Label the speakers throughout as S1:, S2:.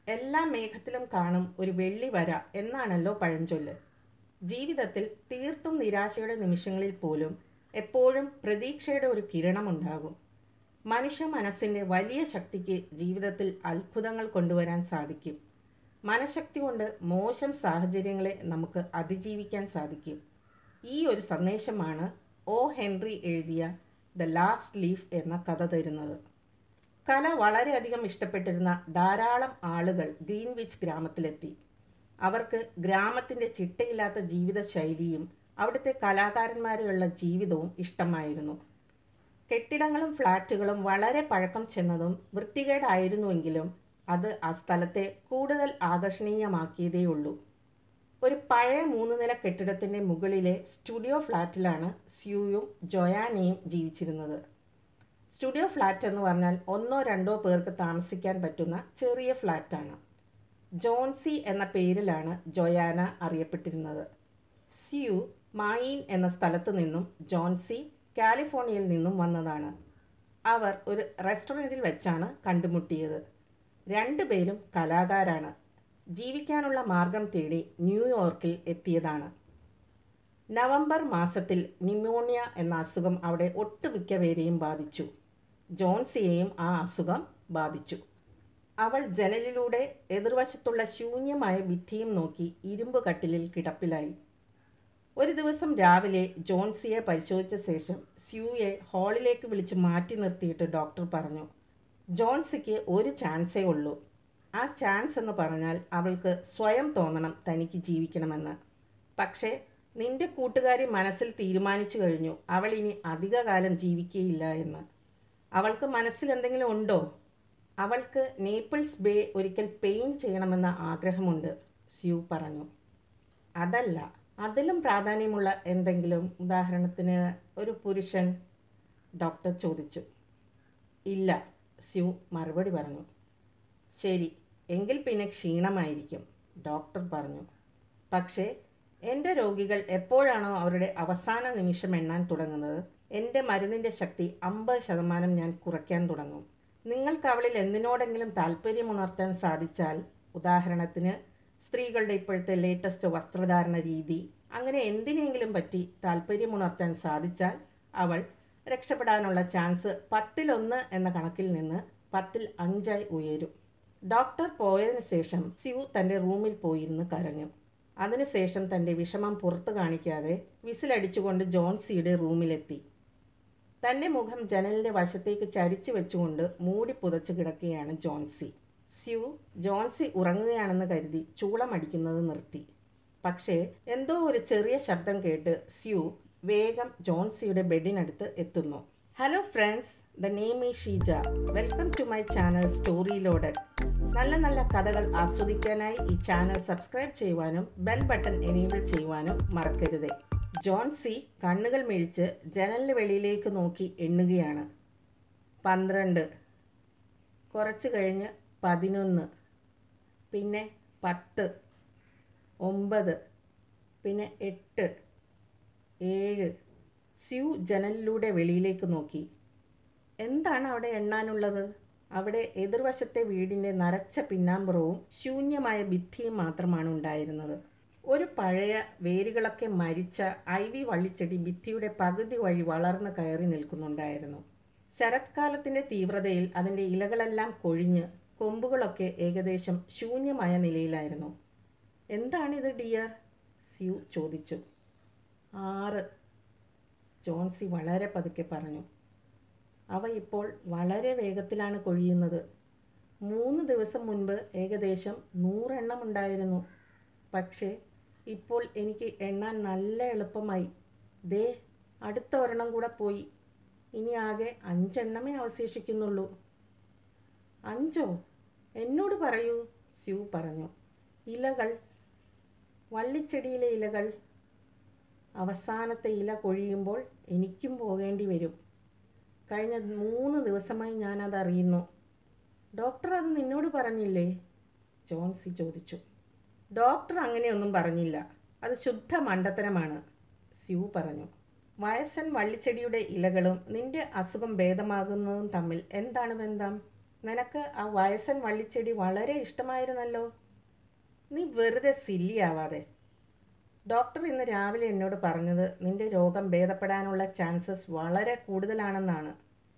S1: എല്ലാ മേഘത്തിലും കാണും ഒരു വെള്ളി വര എന്നാണല്ലോ പഴഞ്ചൊല്ല് ജീവിതത്തിൽ തീർത്തും നിരാശയുടെ നിമിഷങ്ങളിൽ പോലും എപ്പോഴും പ്രതീക്ഷയുടെ ഒരു കിരണമുണ്ടാകും മനുഷ്യ മനസ്സിൻ്റെ വലിയ ശക്തിക്ക് ജീവിതത്തിൽ അത്ഭുതങ്ങൾ കൊണ്ടുവരാൻ സാധിക്കും മനഃശക്തി കൊണ്ട് മോശം സാഹചര്യങ്ങളെ നമുക്ക് അതിജീവിക്കാൻ സാധിക്കും ഈ ഒരു സന്ദേശമാണ് ഒ ഹെൻറി എഴുതിയ ദ ലാസ്റ്റ് ലീഫ് എന്ന കഥ തരുന്നത് കല വളരെയധികം ഇഷ്ടപ്പെട്ടിരുന്ന ധാരാളം ആളുകൾ ഗ്രീൻവിച്ച് ഗ്രാമത്തിലെത്തി അവർക്ക് ഗ്രാമത്തിൻ്റെ ചിട്ടയില്ലാത്ത ജീവിത ശൈലിയും അവിടുത്തെ കലാകാരന്മാരുള്ള ജീവിതവും ഇഷ്ടമായിരുന്നു കെട്ടിടങ്ങളും ഫ്ലാറ്റുകളും വളരെ പഴക്കം ചെന്നതും വൃത്തികേടായിരുന്നുവെങ്കിലും അത് ആ സ്ഥലത്തെ കൂടുതൽ ആകർഷണീയമാക്കിയതേയുള്ളൂ ഒരു പഴയ മൂന്ന് നില കെട്ടിടത്തിൻ്റെ മുകളിലെ സ്റ്റുഡിയോ ഫ്ലാറ്റിലാണ് സ്യൂയും ജോയാനയും ജീവിച്ചിരുന്നത് സ്റ്റുഡിയോ ഫ്ലാറ്റ് എന്ന് പറഞ്ഞാൽ ഒന്നോ രണ്ടോ പേർക്ക് താമസിക്കാൻ പറ്റുന്ന ചെറിയ ഫ്ലാറ്റാണ് ജോൺസി എന്ന പേരിലാണ് ജോയാന അറിയപ്പെട്ടിരുന്നത് സ്യൂ മായിൻ എന്ന സ്ഥലത്ത് നിന്നും ജോൺസി കാലിഫോർണിയയിൽ നിന്നും വന്നതാണ് അവർ ഒരു റെസ്റ്റോറൻറ്റിൽ വെച്ചാണ് കണ്ടുമുട്ടിയത് രണ്ടുപേരും കലാകാരാണ് ജീവിക്കാനുള്ള മാർഗം തേടി ന്യൂയോർക്കിൽ എത്തിയതാണ് നവംബർ മാസത്തിൽ ന്യൂമോണിയ എന്ന അസുഖം അവിടെ ഒട്ടുമിക്ക പേരെയും ബാധിച്ചു ജോൺസിയെയും ആ അസുഖം ബാധിച്ചു അവൾ ജനലിലൂടെ എതിർവശത്തുള്ള ശൂന്യമായ ഭിത്തിയും നോക്കി ഇരുമ്പ് കട്ടിലിൽ കിടപ്പിലായി ഒരു ദിവസം രാവിലെ ജോൺസിയെ പരിശോധിച്ച ശേഷം സ്യൂയെ ഹാളിലേക്ക് വിളിച്ച് മാറ്റി നിർത്തിയിട്ട് ഡോക്ടർ പറഞ്ഞു ജോൺസിക്ക് ഒരു ചാൻസേ ഉള്ളൂ ആ ചാൻസ് എന്ന് പറഞ്ഞാൽ അവൾക്ക് സ്വയം തോന്നണം തനിക്ക് ജീവിക്കണമെന്ന് പക്ഷേ നിന്റെ കൂട്ടുകാരി മനസ്സിൽ തീരുമാനിച്ചു കഴിഞ്ഞു അവൾ ഇനി അധികകാലം ജീവിക്കുകയില്ല എന്ന് അവൾക്ക് മനസ്സിൽ എന്തെങ്കിലും ഉണ്ടോ അവൾക്ക് നേപ്പിൾസ് ബേ ഒരിക്കൽ പെയിൻറ് ചെയ്യണമെന്ന ആഗ്രഹമുണ്ട് സ്യൂ പറഞ്ഞു അതല്ല അതിലും പ്രാധാന്യമുള്ള എന്തെങ്കിലും ഉദാഹരണത്തിന് ഒരു പുരുഷൻ ഡോക്ടർ ചോദിച്ചു ഇല്ല സ്യൂ മറുപടി പറഞ്ഞു ശരി എങ്കിൽ പിന്നെ ക്ഷീണമായിരിക്കും ഡോക്ടർ പറഞ്ഞു പക്ഷേ എൻ്റെ രോഗികൾ എപ്പോഴാണോ അവരുടെ അവസാന നിമിഷം എണ്ണാൻ തുടങ്ങുന്നത് എൻ്റെ മരുന്നിൻ്റെ ശക്തി അമ്പത് ശതമാനം ഞാൻ കുറയ്ക്കാൻ തുടങ്ങും നിങ്ങൾക്ക് അവളിൽ എന്തിനോടെങ്കിലും താല്പര്യമുണർത്താൻ സാധിച്ചാൽ ഉദാഹരണത്തിന് സ്ത്രീകളുടെ ഇപ്പോഴത്തെ ലേറ്റസ്റ്റ് വസ്ത്രധാരണ രീതി അങ്ങനെ എന്തിനെങ്കിലും പറ്റി താല്പര്യമുണർത്താൻ സാധിച്ചാൽ അവൾ രക്ഷപ്പെടാനുള്ള ചാൻസ് പത്തിലൊന്ന് എന്ന കണക്കിൽ നിന്ന് പത്തിൽ അഞ്ചായി ഉയരും ഡോക്ടർ പോയതിനു ശേഷം സ്യൂ തൻ്റെ റൂമിൽ പോയിരുന്ന് കരഞ്ഞു അതിനുശേഷം തൻ്റെ വിഷമം പുറത്തു കാണിക്കാതെ വിസിലടിച്ചുകൊണ്ട് ജോൺസിയുടെ റൂമിലെത്തി തൻ്റെ മുഖം ജനലിൻ്റെ വശത്തേക്ക് ചരിച്ചു വെച്ചുകൊണ്ട് മൂടി പുതച്ച് കിടക്കുകയാണ് ജോൺസി സ്യൂ ജോൺസി ഉറങ്ങുകയാണെന്ന് കരുതി ചൂളമടിക്കുന്നത് നിർത്തി പക്ഷേ എന്തോ ഒരു ചെറിയ ശബ്ദം കേട്ട് സ്യൂ വേഗം ജോൺസിയുടെ ബെഡിനടുത്ത് എത്തുന്നു hello friends the name is Sheeja welcome to my channel story loaded നല്ല നല്ല കഥകൾ ആസ്വദിക്കാനായി ഈ ചാനൽ സബ്സ്ക്രൈബ് ചെയ്യുവാനും ബെൽ ബട്ടൺ എനേബിൾ ചെയ്യുവാനും മറക്കരുതേ ജോൺസി കണ്ണുകൾ മിഴിച്ച് ജനലിന് വെളിയിലേക്ക് നോക്കി എണ്ണുകയാണ് പന്ത്രണ്ട് കുറച്ച് കഴിഞ്ഞ് പതിനൊന്ന് പിന്നെ പത്ത് ഒമ്പത് പിന്നെ എട്ട് ഏഴ് സ്യൂ ജനലിലൂടെ വെളിയിലേക്ക് നോക്കി എന്താണ് അവിടെ എണ്ണാനുള്ളത് അവിടെ എതിർവശത്തെ വീടിൻ്റെ നരച്ച പിന്നാമ്പുറവും ശൂന്യമായ ഭിത്തിയും മാത്രമാണ് ഉണ്ടായിരുന്നത് ഒരു പഴയ വേരുകളൊക്കെ മരിച്ച ഐവി വള്ളിച്ചെടി ഭിത്തിയുടെ പകുതി വഴി വളർന്ന് കയറി നിൽക്കുന്നുണ്ടായിരുന്നു ശരത്കാലത്തിൻ്റെ തീവ്രതയിൽ അതിൻ്റെ ഇലകളെല്ലാം കൊഴിഞ്ഞ് കൊമ്പുകളൊക്കെ ഏകദേശം ശൂന്യമായ നിലയിലായിരുന്നു എന്താണിത് ഡിയർ സ്യൂ ചോദിച്ചു ആറ് ജോൺസി വളരെ പതുക്കെ പറഞ്ഞു അവ ഇപ്പോൾ വളരെ വേഗത്തിലാണ് കൊഴിയുന്നത് മൂന്ന് ദിവസം മുൻപ് ഏകദേശം നൂറെണ്ണം ഉണ്ടായിരുന്നു പക്ഷേ ഇപ്പോൾ എനിക്ക് എണ്ണാൻ നല്ല എളുപ്പമായി ദേ അടുത്ത ഒരെണ്ണം കൂടെ പോയി ഇനി ആകെ അഞ്ചെണ്ണമേ അവശേഷിക്കുന്നുള്ളൂ അഞ്ചോ എന്നോട് പറയൂ സ്യൂ പറഞ്ഞു ഇലകൾ വള്ളിച്ചെടിയിലെ ഇലകൾ അവസാനത്തെ ഇല കൊഴിയുമ്പോൾ എനിക്കും പോകേണ്ടി വരും കഴിഞ്ഞ മൂന്ന് ദിവസമായി ഞാനത് അറിയുന്നു ഡോക്ടർ അത് നിന്നോട് പറഞ്ഞില്ലേ ജോൺസി ചോദിച്ചു ഡോക്ടർ അങ്ങനെയൊന്നും പറഞ്ഞില്ല അത് ശുദ്ധ മണ്ടത്തരമാണ് സ്യൂ പറഞ്ഞു വയസ്സൻ വള്ളിച്ചെടിയുടെ ഇലകളും നിന്റെ അസുഖം ഭേദമാകുന്നതും തമ്മിൽ എന്താണ് ബന്ധം നിനക്ക് ആ വയസ്സൻ വള്ളിച്ചെടി വളരെ ഇഷ്ടമായിരുന്നല്ലോ നീ വെറുതെ സില്ലിയാവാതെ ഡോക്ടർ ഇന്ന് രാവിലെ എന്നോട് പറഞ്ഞത് നിന്റെ രോഗം ഭേദപ്പെടാനുള്ള ചാൻസസ് വളരെ കൂടുതലാണെന്നാണ്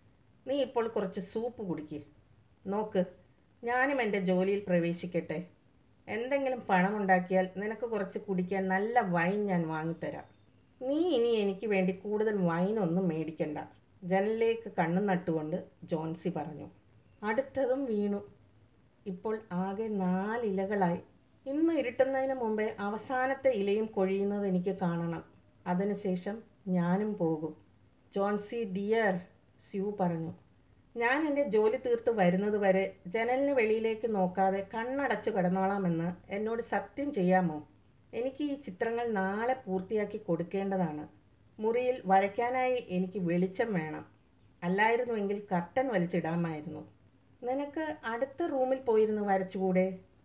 S1: നീ ഇപ്പോൾ കുറച്ച് സൂപ്പ് കുടിക്ക് നോക്ക് ഞാനും എൻ്റെ ജോലിയിൽ പ്രവേശിക്കട്ടെ എന്തെങ്കിലും പണമുണ്ടാക്കിയാൽ നിനക്ക് കുറച്ച് കുടിക്കാൻ നല്ല വൈൻ ഞാൻ വാങ്ങിത്തരാം നീ ഇനി എനിക്ക് വേണ്ടി കൂടുതൽ വൈനൊന്നും മേടിക്കണ്ട ജനലിലേക്ക് കണ്ണു നട്ടുകൊണ്ട് ജോൺസി പറഞ്ഞു അടുത്തതും വീണു ഇപ്പോൾ ആകെ നാലിലകളായി ഇന്ന് ഇരുട്ടുന്നതിന് മുമ്പേ അവസാനത്തെ ഇലയും കൊഴിയുന്നത് എനിക്ക് കാണണം അതിനുശേഷം ഞാനും പോകും ജോൺസി ഡിയർ സ്യൂ പറഞ്ഞു ഞാൻ എൻ്റെ ജോലി തീർത്ത് വരുന്നത് വരെ ജനലിന് വെളിയിലേക്ക് നോക്കാതെ കണ്ണടച്ചു കിടന്നോളാമെന്ന് എന്നോട് സത്യം ചെയ്യാമോ എനിക്ക് ഈ ചിത്രങ്ങൾ നാളെ പൂർത്തിയാക്കി കൊടുക്കേണ്ടതാണ് മുറിയിൽ വരയ്ക്കാനായി എനിക്ക് വെളിച്ചം വേണം അല്ലായിരുന്നുവെങ്കിൽ കർട്ടൻ വലിച്ചിടാമായിരുന്നു നിനക്ക് അടുത്ത റൂമിൽ പോയിരുന്ന് വരച്ചുകൂടെ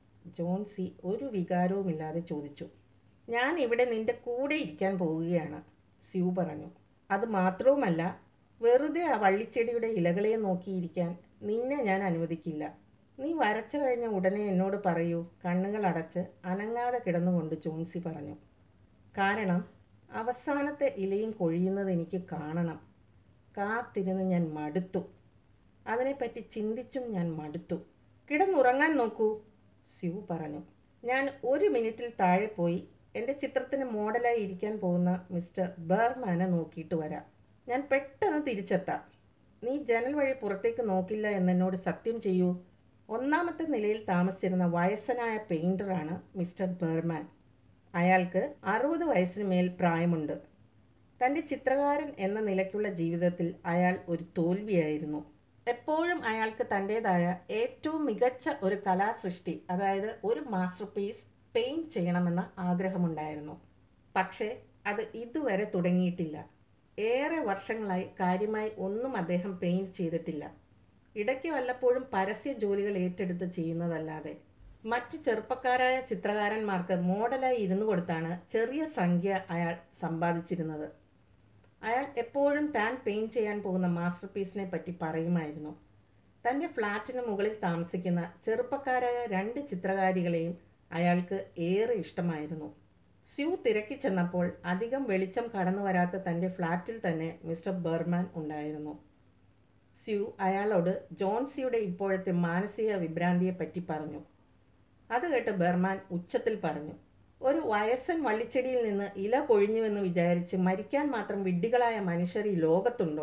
S1: ജോൺസി ഒരു വികാരവുമില്ലാതെ ചോദിച്ചു ഞാൻ ഇവിടെ നിന്റെ കൂടെ ഇരിക്കാൻ പോവുകയാണ് സ്യൂ പറഞ്ഞു അത് മാത്രവുമല്ല വെറുതെ ആ വള്ളിച്ചെടിയുടെ ഇലകളെ നോക്കിയിരിക്കാൻ നിന്നെ ഞാൻ അനുവദിക്കില്ല നീ വരച്ചു കഴിഞ്ഞ ഉടനെ എന്നോട് പറയൂ കണ്ണുകൾ അടച്ച് അനങ്ങാതെ കിടന്നുകൊണ്ട് ജോൺസി പറഞ്ഞു കാരണം അവസാനത്തെ ഇലയും കൊഴിയുന്നത് എനിക്ക് കാണണം കാത്തിരുന്ന് ഞാൻ മടുത്തു അതിനെപ്പറ്റി ചിന്തിച്ചും ഞാൻ മടുത്തു കിടന്നുറങ്ങാൻ നോക്കൂ സ്യൂ പറഞ്ഞു ഞാൻ ഒരു മിനിറ്റിൽ താഴെ പോയി എൻ്റെ ചിത്രത്തിന് മോഡലായി ഇരിക്കാൻ പോകുന്ന മിസ്റ്റർ ബർമാനെ നോക്കിയിട്ട് വരാം ഞാൻ പെട്ടെന്ന് തിരിച്ചെത്താം നീ ജനൽ വഴി പുറത്തേക്ക് നോക്കില്ല എന്നെന്നോട് സത്യം ചെയ്യൂ ഒന്നാമത്തെ നിലയിൽ താമസിച്ചിരുന്ന വയസ്സനായ പെയിൻറ്ററാണ് മിസ്റ്റർ ബർമാൻ അയാൾക്ക് അറുപത് വയസ്സിന് മേൽ പ്രായമുണ്ട് തൻ്റെ ചിത്രകാരൻ എന്ന നിലയ്ക്കുള്ള ജീവിതത്തിൽ അയാൾ ഒരു തോൽവിയായിരുന്നു എപ്പോഴും അയാൾക്ക് തൻ്റേതായ ഏറ്റവും മികച്ച ഒരു കലാസൃഷ്ടി അതായത് ഒരു മാസ്റ്റർ പീസ് പെയിൻറ് ചെയ്യണമെന്ന ആഗ്രഹമുണ്ടായിരുന്നു പക്ഷേ അത് ഇതുവരെ തുടങ്ങിയിട്ടില്ല ഏറെ വർഷങ്ങളായി കാര്യമായി ഒന്നും അദ്ദേഹം പെയിൻറ് ചെയ്തിട്ടില്ല ഇടയ്ക്ക് വല്ലപ്പോഴും പരസ്യ ജോലികൾ ഏറ്റെടുത്ത് ചെയ്യുന്നതല്ലാതെ മറ്റ് ചെറുപ്പക്കാരായ ചിത്രകാരന്മാർക്ക് മോഡലായി ഇരുന്നു കൊടുത്താണ് ചെറിയ സംഖ്യ അയാൾ സമ്പാദിച്ചിരുന്നത് അയാൾ എപ്പോഴും താൻ പെയിൻറ് ചെയ്യാൻ പോകുന്ന മാസ്റ്റർ പീസിനെ പറ്റി പറയുമായിരുന്നു തൻ്റെ ഫ്ലാറ്റിന് മുകളിൽ താമസിക്കുന്ന ചെറുപ്പക്കാരായ രണ്ട് ചിത്രകാരികളെയും അയാൾക്ക് ഏറെ ഇഷ്ടമായിരുന്നു സ്യൂ തിരക്കി ചെന്നപ്പോൾ അധികം വെളിച്ചം കടന്നു വരാത്ത തൻ്റെ ഫ്ലാറ്റിൽ തന്നെ മിസ്റ്റർ ബർമാൻ ഉണ്ടായിരുന്നു സ്യൂ അയാളോട് ജോൺസിയുടെ ഇപ്പോഴത്തെ മാനസിക വിഭ്രാന്തിയെ പറ്റി പറഞ്ഞു അത് കേട്ട് ബർമാൻ ഉച്ചത്തിൽ പറഞ്ഞു ഒരു വയസ്സൻ വള്ളിച്ചെടിയിൽ നിന്ന് ഇല കൊഴിഞ്ഞുവെന്ന് വിചാരിച്ച് മരിക്കാൻ മാത്രം വിഡ്ഢികളായ മനുഷ്യർ ഈ ലോകത്തുണ്ടോ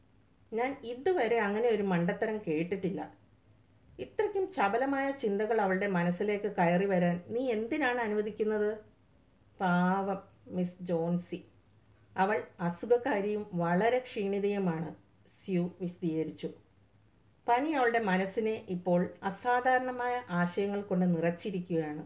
S1: ഞാൻ ഇതുവരെ അങ്ങനെ ഒരു മണ്ടത്തരം കേട്ടിട്ടില്ല ഇത്രയ്ക്കും ചപലമായ ചിന്തകൾ അവളുടെ മനസ്സിലേക്ക് കയറി വരാൻ നീ എന്തിനാണ് അനുവദിക്കുന്നത് പാവം മിസ് ജോൺസി അവൾ അസുഖക്കാരിയും വളരെ ക്ഷീണിതയുമാണ് സ്യൂ വിശദീകരിച്ചു പനി അവളുടെ മനസ്സിനെ ഇപ്പോൾ അസാധാരണമായ ആശയങ്ങൾ കൊണ്ട് നിറച്ചിരിക്കുകയാണ്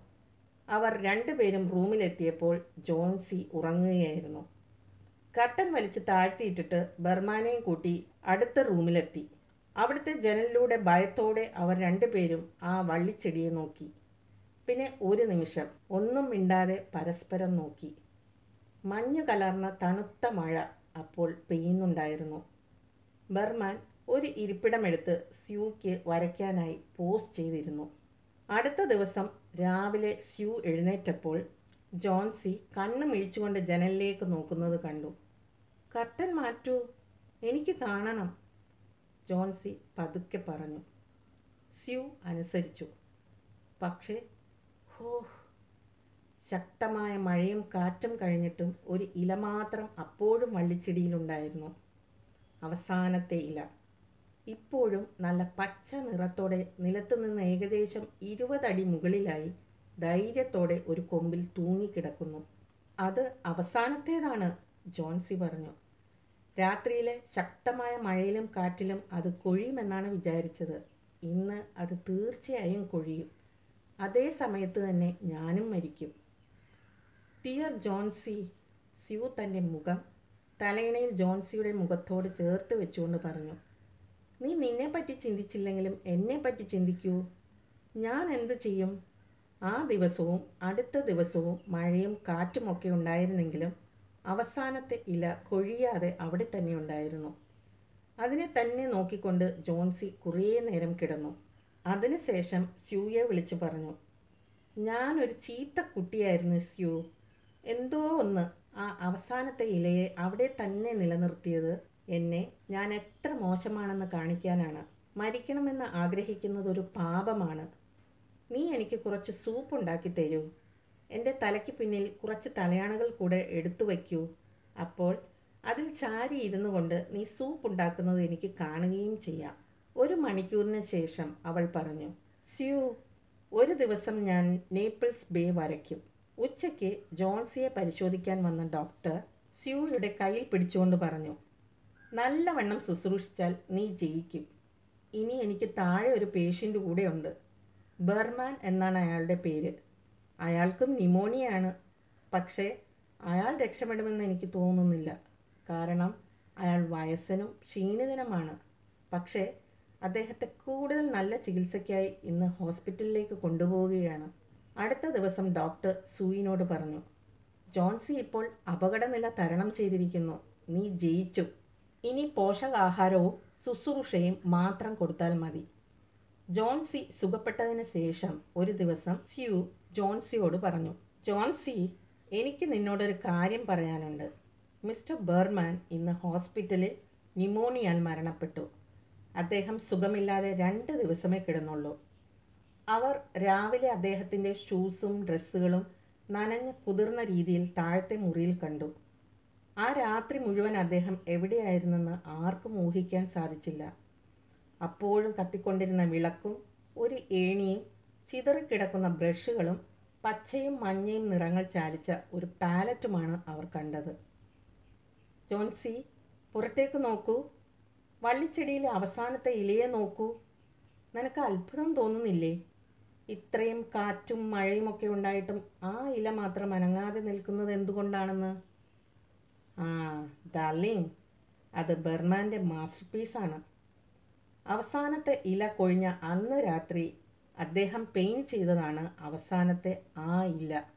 S1: അവർ രണ്ടുപേരും റൂമിലെത്തിയപ്പോൾ ജോൺസി ഉറങ്ങുകയായിരുന്നു കർട്ടൻ വലിച്ച് താഴ്ത്തിയിട്ടിട്ട് ബർമാനെയും കൂട്ടി അടുത്ത റൂമിലെത്തി അവിടുത്തെ ജനലിലൂടെ ഭയത്തോടെ അവർ രണ്ടുപേരും ആ വള്ളിച്ചെടിയെ നോക്കി പിന്നെ ഒരു നിമിഷം ഒന്നും മിണ്ടാതെ പരസ്പരം നോക്കി മഞ്ഞു കലർന്ന തണുത്ത മഴ അപ്പോൾ പെയ്യുന്നുണ്ടായിരുന്നു ബർമാൻ ഒരു ഇരിപ്പിടമെടുത്ത് സ്യൂക്ക് വരയ്ക്കാനായി പോസ് ചെയ്തിരുന്നു അടുത്ത ദിവസം രാവിലെ സ്യൂ എഴുന്നേറ്റപ്പോൾ ജോൺസി കണ്ണ് മിഴിച്ചുകൊണ്ട് ജനലിലേക്ക് നോക്കുന്നത് കണ്ടു കർട്ടൻ മാറ്റൂ എനിക്ക് കാണണം ജോൺസി പതുക്കെ പറഞ്ഞു സ്യൂ അനുസരിച്ചു പക്ഷേ ഹോ ശക്തമായ മഴയും കാറ്റും കഴിഞ്ഞിട്ടും ഒരു ഇല മാത്രം അപ്പോഴും വള്ളിച്ചെടിയിലുണ്ടായിരുന്നു അവസാനത്തെ ഇല ഇപ്പോഴും നല്ല പച്ച നിറത്തോടെ നിലത്തു നിന്ന് ഏകദേശം ഇരുപതടി മുകളിലായി ധൈര്യത്തോടെ ഒരു കൊമ്പിൽ തൂങ്ങിക്കിടക്കുന്നു അത് അവസാനത്തേതാണ് ജോൺസി പറഞ്ഞു രാത്രിയിലെ ശക്തമായ മഴയിലും കാറ്റിലും അത് കൊഴിയുമെന്നാണ് വിചാരിച്ചത് ഇന്ന് അത് തീർച്ചയായും കൊഴിയും അതേ സമയത്ത് തന്നെ ഞാനും മരിക്കും ടിയർ ജോൺസി സ്യൂ തൻ്റെ മുഖം തലയിണയിൽ ജോൺസിയുടെ മുഖത്തോട് ചേർത്ത് വെച്ചുകൊണ്ട് പറഞ്ഞു നീ നിന്നെപ്പറ്റി ചിന്തിച്ചില്ലെങ്കിലും എന്നെപ്പറ്റി ചിന്തിക്കൂ ഞാൻ എന്ത് ചെയ്യും ആ ദിവസവും അടുത്ത ദിവസവും മഴയും കാറ്റുമൊക്കെ ഉണ്ടായിരുന്നെങ്കിലും അവസാനത്തെ ഇല കൊഴിയാതെ അവിടെ തന്നെ ഉണ്ടായിരുന്നു അതിനെ തന്നെ നോക്കിക്കൊണ്ട് ജോൺസി കുറേ നേരം കിടന്നു അതിനുശേഷം സ്യൂയെ വിളിച്ചു പറഞ്ഞു ഞാനൊരു ചീത്ത കുട്ടിയായിരുന്നു സ്യൂ എന്തോ ഒന്ന് ആ അവസാനത്തെ ഇലയെ അവിടെ തന്നെ നിലനിർത്തിയത് എന്നെ ഞാൻ എത്ര മോശമാണെന്ന് കാണിക്കാനാണ് മരിക്കണമെന്ന് ആഗ്രഹിക്കുന്നത് ഒരു പാപമാണ് നീ എനിക്ക് കുറച്ച് സൂപ്പ് ഉണ്ടാക്കി തരൂ എൻ്റെ തലയ്ക്ക് പിന്നിൽ കുറച്ച് തലയാണകൾ കൂടെ എടുത്തു വയ്ക്കൂ അപ്പോൾ അതിൽ ചാരി ഇരുന്നു കൊണ്ട് നീ സൂപ്പ് ഉണ്ടാക്കുന്നത് എനിക്ക് കാണുകയും ചെയ്യാം ഒരു മണിക്കൂറിന് ശേഷം അവൾ പറഞ്ഞു സ്യൂ ഒരു ദിവസം ഞാൻ നേപ്പിൾസ് ബേ വരയ്ക്കും ഉച്ചയ്ക്ക് ജോൺസിയെ പരിശോധിക്കാൻ വന്ന ഡോക്ടർ സ്യൂയുടെ കയ്യിൽ പിടിച്ചുകൊണ്ട് പറഞ്ഞു നല്ലവണ്ണം ശുശ്രൂഷിച്ചാൽ നീ ജയിക്കും ഇനി എനിക്ക് താഴെ ഒരു പേഷ്യൻ്റ് കൂടെയുണ്ട് ബർമാൻ എന്നാണ് അയാളുടെ പേര് അയാൾക്കും നിമോണിയാണ് പക്ഷേ അയാൾ രക്ഷപ്പെടുമെന്ന് എനിക്ക് തോന്നുന്നില്ല കാരണം അയാൾ വയസ്സനും ക്ഷീണിതനുമാണ് പക്ഷേ അദ്ദേഹത്തെ കൂടുതൽ നല്ല ചികിത്സയ്ക്കായി ഇന്ന് ഹോസ്പിറ്റലിലേക്ക് കൊണ്ടുപോവുകയാണ് അടുത്ത ദിവസം ഡോക്ടർ സൂയിനോട് പറഞ്ഞു ജോൺസി ഇപ്പോൾ അപകടനില തരണം ചെയ്തിരിക്കുന്നു നീ ജയിച്ചു ഇനി പോഷകാഹാരവും ശുശ്രൂഷയും മാത്രം കൊടുത്താൽ മതി ജോൺസി സുഖപ്പെട്ടതിന് ശേഷം ഒരു ദിവസം സ്യൂ ജോൺസിയോട് പറഞ്ഞു ജോൺസി എനിക്ക് നിന്നോടൊരു കാര്യം പറയാനുണ്ട് മിസ്റ്റർ ബർമാൻ ഇന്ന് ഹോസ്പിറ്റലിൽ ന്യൂമോണിയാൽ മരണപ്പെട്ടു അദ്ദേഹം സുഖമില്ലാതെ രണ്ട് ദിവസമേ കിടന്നുള്ളൂ അവർ രാവിലെ അദ്ദേഹത്തിൻ്റെ ഷൂസും ഡ്രസ്സുകളും നനഞ്ഞ് കുതിർന്ന രീതിയിൽ താഴത്തെ മുറിയിൽ കണ്ടു ആ രാത്രി മുഴുവൻ അദ്ദേഹം എവിടെയായിരുന്നെന്ന് ആർക്കും ഊഹിക്കാൻ സാധിച്ചില്ല അപ്പോഴും കത്തിക്കൊണ്ടിരുന്ന വിളക്കും ഒരു ഏണിയും ചിതറിക്കിടക്കുന്ന ബ്രഷുകളും പച്ചയും മഞ്ഞയും നിറങ്ങൾ ചാലിച്ച ഒരു പാലറ്റുമാണ് അവർ കണ്ടത് ജോൺസി പുറത്തേക്ക് നോക്കൂ വള്ളിച്ചെടിയിലെ അവസാനത്തെ ഇലയെ നോക്കൂ നിനക്ക് അത്ഭുതം തോന്നുന്നില്ലേ ഇത്രയും കാറ്റും മഴയും ഒക്കെ ഉണ്ടായിട്ടും ആ ഇല മാത്രം അനങ്ങാതെ നിൽക്കുന്നത് എന്തുകൊണ്ടാണെന്ന് ആ ഡാർലിംഗ് അത് ബർമാൻ്റെ മാസ്റ്റർ പീസാണ് അവസാനത്തെ ഇല കൊഴിഞ്ഞ അന്ന് രാത്രി അദ്ദേഹം പെയിൻറ് ചെയ്തതാണ് അവസാനത്തെ ആ ഇല